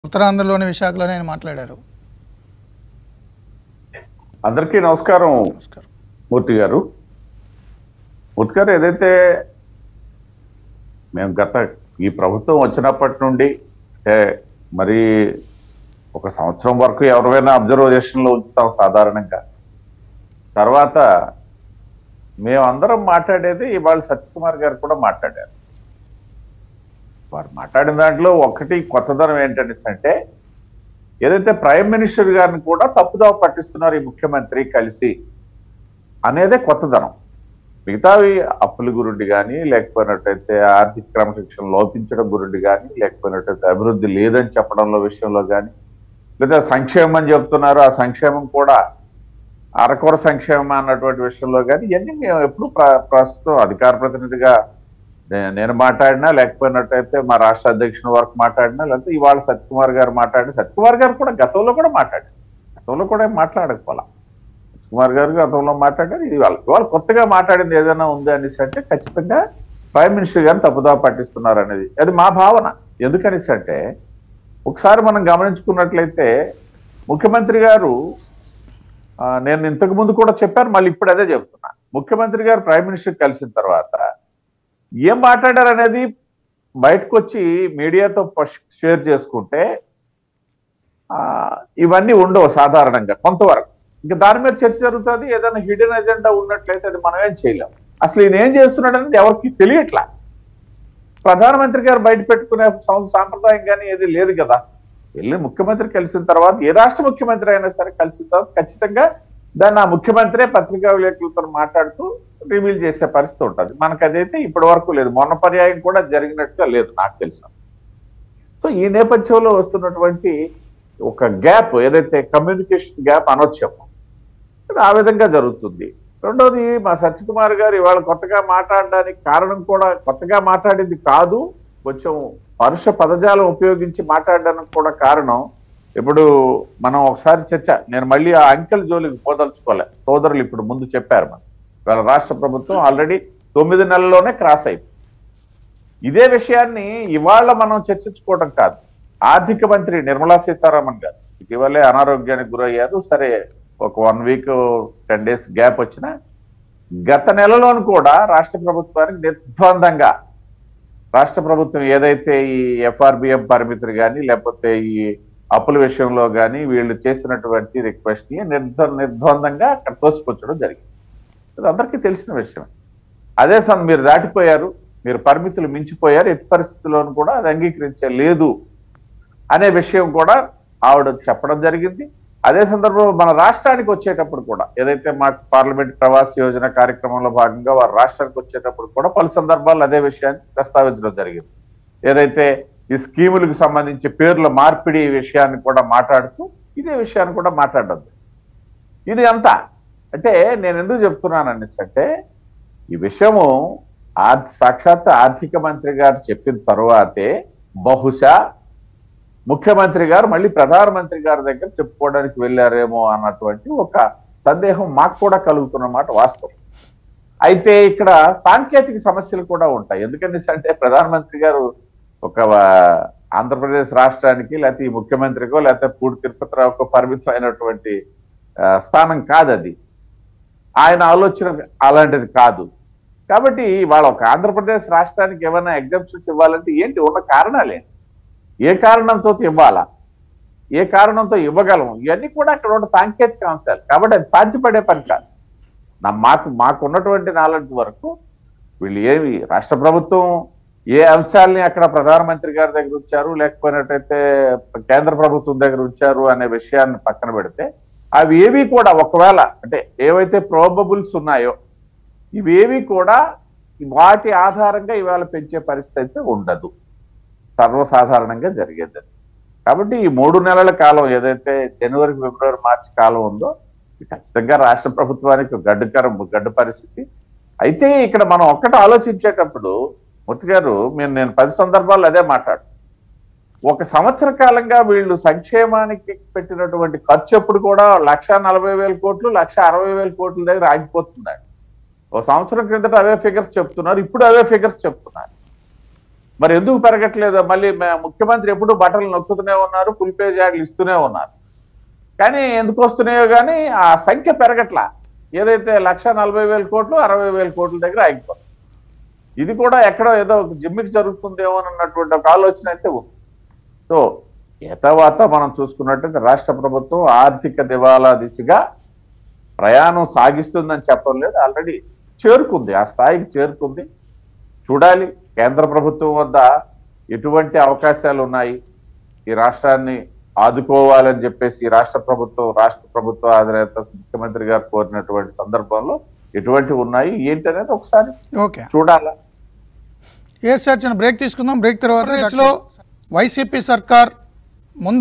ఉత్తరాంధ్రలోని విశాఖలోనే ఆయన మాట్లాడారు అందరికీ నమస్కారం నమస్కారం మూర్తి గారు మూర్తి గారు ఏదైతే మేము గత ఈ ప్రభుత్వం వచ్చినప్పటి నుండి అంటే మరి ఒక సంవత్సరం వరకు ఎవరైనా అబ్జర్వేషన్లో ఉంచుతాం సాధారణంగా తర్వాత మేమందరం మాట్లాడేది ఇవాళ సత్యకుమార్ గారు కూడా మాట్లాడారు వారు మాట్లాడిన దాంట్లో ఒకటి కొత్తదనం ఏంటనేసి అంటే ఏదైతే ప్రైమ్ మినిస్టర్ గారిని కూడా తప్పుదావ పట్టిస్తున్నారు ఈ ముఖ్యమంత్రి కలిసి అనేదే కొత్తదనం మిగతావి అప్పుల గురుండి కానీ లేకపోయినట్టయితే ఆర్థిక క్రమశిక్షణ లోపించడం గురుండి కానీ లేకపోయినట్టయితే అభివృద్ధి లేదని చెప్పడంలో విషయంలో కానీ లేదా సంక్షేమం అని చెప్తున్నారు ఆ సంక్షేమం కూడా అరకొర సంక్షేమం అన్నటువంటి విషయంలో కానీ ఇవన్నీ మేము ఎప్పుడు ప్ర- ప్రస్తుతం అధికార ప్రతినిధిగా నే- నేను మాట్లాడినా లేకపోయినట్టయితే మా రాష్ట్ర అధ్యక్షుని వరకు మాట్లాడినా లేకపోతే ఇవాళ సత్యకుమార్ గారు మాట్లాడిన సత్యకుమార్ గారు కూడా గతంలో కూడా మాట్లాడారు గతంలో కూడా ఏం మాట్లాడకపోలా సత్యకుమార్ గారు గతంలో మాట్లాడారు ఇది వాళ్ళు ఇవాళ కొత్తగా మాట్లాడింది ఏదైనా ఉంది అనేసి అంటే ఖచ్చితంగా ప్రైమ్ మినిస్టర్ గారిని తప్పుదా పట్టిస్తున్నారు అనేది అది మా భావన ఎందుకనేసి అంటే ఒకసారి మనం గమనించుకున్నట్లయితే ముఖ్యమంత్రి గారు ఆ, నేను ఇంతకు ముందు కూడా చెప్పాను మళ్ళీ ఇప్పుడు అదే చెప్తున్నా ముఖ్యమంత్రి గారు ప్రైమ్ మినిస్టర్ కలిసిన తర్వాత ఏం మాట్లాడారు అనేది బయటకు వచ్చి మీడియాతో షేర్ చేసుకుంటే ఆ, ఇవన్నీ ఉండవు సాధారణంగా కొంతవరకు ఇంకా దాని మీద చర్చ జరుగుతుంది ఏదైనా హిడెన్ ఎజెండా ఉన్నట్లయితే అది మనం ఏం చేయలేం అసలు ఈయన ఏం చేస్తున్నాడు అనేది ఎవరికి తెలియట్లా ప్రధానమంత్రి గారు బయట పెట్టుకునే సం- సాంప్రదాయం కానీ ఏది లేదు కదా వెళ్ళి ముఖ్యమంత్రి కలిసిన తర్వాత ఏ రాష్ట్ర ముఖ్యమంత్రి అయినా సరే కలిసిన తర్వాత ఖచ్చితంగా దాన్ని ఆ ముఖ్యమంత్రే పత్రికా విలేకరులతో మాట్లాడుతూ రివీల్ చేసే పరిస్థితి ఉంటుంది మనకు అదైతే ఇప్పటి వరకు లేదు మొన్న పర్యాయం కూడా జరిగినట్టుగా లేదు నాకు తెలిసిన సో ఈ నేపథ్యంలో వస్తున్నటువంటి ఒక గ్యాప్ ఏదైతే కమ్యూనికేషన్ గ్యాప్ అనొచ్చాము అది ఆ విధంగా జరుగుతుంది రెండోది మా సత్యకుమార్ గారు ఇవాళ కొత్తగా మాట్లాడడానికి కారణం కూడా కొత్తగా మాట్లాడింది కాదు కొంచెం పరుష పదజాలం ఉపయోగించి మాట్లాడడానికి కూడా కారణం ఇప్పుడు మనం ఒకసారి చర్చ నేను మళ్ళీ ఆ అంకెల్ జోలికి పోదలుచుకోలే సోదరులు ఇప్పుడు ముందు చెప్పారు మనం ఇవాళ రాష్ట్ర ప్రభుత్వం ఆల్రెడీ తొమ్మిది నెలల్లోనే క్రాస్ అయిపోయింది ఇదే విషయాన్ని ఇవాళ మనం చర్చించుకోవడం కాదు ఆర్థిక మంత్రి నిర్మలా సీతారామన్ గారు ఇటీవలే అనారోగ్యానికి గురయ్యారు సరే ఒక one week ten days gap వచ్చిన గత నెలలోను కూడా రాష్ట్ర ప్రభుత్వానికి నిర్ద్వందంగా రాష్ట్ర ప్రభుత్వం ఏదైతే ఈ ఎఫ్ఆర్బిఎం పరిమితులు కానీ లేకపోతే ఈ అప్పుల విషయంలో కానీ వీళ్ళు చేసినటువంటి రిక్వెస్ట్ ని నిర్ధ నిర్ద్వందంగా అక్కడ తోసిపుచ్చడం జరిగింది అది అందరికీ తెలిసిన విషయం అదే సమ్ మీరు దాటిపోయారు మీరు పరిమితులు మించిపోయారు ఎట్టి పరిస్థితుల్లోనూ కూడా అది అంగీకరించే లేదు అనే విషయం కూడా ఆవిడ చెప్పడం జరిగింది అదే సందర్భంలో మన రాష్ట్రానికి వచ్చేటప్పుడు కూడా ఏదైతే మా పార్లమెంట్ ప్రవాస్ యోజన కార్యక్రమంలో భాగంగా వారు రాష్ట్రానికి వచ్చేటప్పుడు కూడా పలు సందర్భాల్లో అదే విషయాన్ని ప్రస్తావించడం జరిగింది ఏదైతే ఈ స్కీములకు సంబంధించి పేర్ల మార్పిడి విషయాన్ని కూడా మాట్లాడుతూ ఇదే విషయాన్ని కూడా మాట్లాడడం ఇది అంతా అంటే నేను ఎందుకు చెప్తున్నాను అనేసి అంటే ఈ విషయము ఆర్థ సాక్షాత్ ఆర్థిక మంత్రి గారు చెప్పిన తరువాతే బహుశా ముఖ్యమంత్రి గారు మళ్ళీ ప్రధానమంత్రి గారి దగ్గర చెప్పుకోవడానికి వెళ్ళారేమో అన్నటువంటి ఒక సందేహం మాకు కూడా కలుగుతున్నమాట వాస్తవం అయితే ఇక్కడ సాంకేతిక సమస్యలు కూడా ఉంటాయి ఎందుకంటే అంటే ప్రధానమంత్రి గారు ఒక ఆ, ఆంధ్రప్రదేశ్ రాష్ట్రానికి లేకపోతే ఈ ముఖ్యమంత్రికో లేకపోతే పూడి తిరుపతిరావుకో పరిమితమైనటువంటి ఆ, స్థానం కాదు అది ఆయన ఆలోచన అలాంటిది కాదు కాబట్టి వాళ్ళ ఒక ఆంధ్రప్రదేశ్ రాష్ట్రానికి ఏమైనా ఎగ్జామ్షన్స్ ఇవ్వాలంటే ఏంటి ఉన్న కారణాలేంటి ఏ కారణంతో ఇవ్వాలా ఏ కారణంతో ఇవ్వగలము ఇవన్నీ కూడా అక్కడ ఉన్న సాంకేతిక అంశాలు కాబట్టి అది సాధ్యపడే పని కాదు నా మాకు మాకు ఉన్నటువంటి నాలెడ్జ్ వరకు వీళ్ళు ఏమి రాష్ట్ర ప్రభుత్వం ఏ అంశాలని అక్కడ ప్రధానమంత్రి గారి దగ్గర ఉంచారు లేకపోయినట్టయితే కేంద్ర ప్రభుత్వం దగ్గర ఉంచారు అనే విషయాన్ని పక్కన పెడితే అవి ఏవి కూడా ఒకవేళ అంటే ఏవైతే ప్రోబబుల్స్ ఉన్నాయో ఇవేవి కూడా వాటి ఆధారంగా ఇవాళ పెంచే పరిస్థితి అయితే ఉండదు సర్వసాధారణంగా జరిగేది అది. కాబట్టి ఈ మూడు నెలల కాలం ఏదైతే జనవరి ఫిబ్రవరి మార్చి కాలం ఉందో ఇది ఖచ్చితంగా రాష్ట్ర ప్రభుత్వానికి ఒక గడ్డుకరం గడ్డు పరిస్థితి అయితే ఇక్కడ మనం ఒక్కటి ఆలోచించేటప్పుడు మూర్తి గారు మేము నేను పది సందర్భాల్లో అదే మాట్లాడు ఒక సంవత్సర కాలంగా వీళ్ళు సంక్షేమానికి పెట్టినటువంటి ఖర్చు ఎప్పుడు కూడా లక్ష నలభై వేల కోట్లు లక్ష అరవై వేల కోట్ల దగ్గర ఆగిపోతుందండి ఓ సంవత్సరం క్రిందట అవే ఫిగర్స్ చెప్తున్నారు ఇప్పుడు అవే ఫిగర్స్ చెప్తున్నారు మరి ఎందుకు పెరగట్లేదు మళ్ళీ మే- ముఖ్యమంత్రి ఎప్పుడు బట్టలు నొక్కుతూనే ఉన్నారు ఫుల్ పేజ్ యాడ్లు ఇస్తూనే ఉన్నారు కానీ ఎందుకు వస్తున్నాయో కానీ ఆ సంఖ్య పెరగట్లా ఏదైతే లక్ష నలభై వేల కోట్లు అరవై వేల కోట్ల దగ్గర ఆగిపోతుంది ఇది కూడా ఎక్కడో ఏదో ఒక జిమ్మికి జరుగుతుందేమో అన్నటువంటి ఒక ఆలోచన అయితే ఉంది సో యథావాత మనం చూసుకున్నట్టయితే రాష్ట్ర ప్రభుత్వం ఆర్థిక దివాలా దిశగా ప్రయాణం సాగిస్తుందని చెప్పడం లేదు ఆల్రెడీ చేరుకుంది ఆ స్థాయికి చేరుకుంది చూడాలి కేంద్ర ప్రభుత్వం వద్ద ఎటువంటి అవకాశాలు ఉన్నాయి ఈ రాష్ట్రాన్ని ఆదుకోవాలని చెప్పేసి ఈ రాష్ట్ర ప్రభుత్వం రాష్ట్ర ప్రభుత్వ అధినేత ముఖ్యమంత్రి గారు కోరినటువంటి సందర్భంలో ఎటువంటి ఉన్నాయి ఏంటి అనేది ఒకసారి ఓకే చూడాలా ఏ సార్ చిన్న బ్రేక్ తీసుకుందాం బ్రేక్ తర్వాత వైసీపీ సర్కార్ ముందు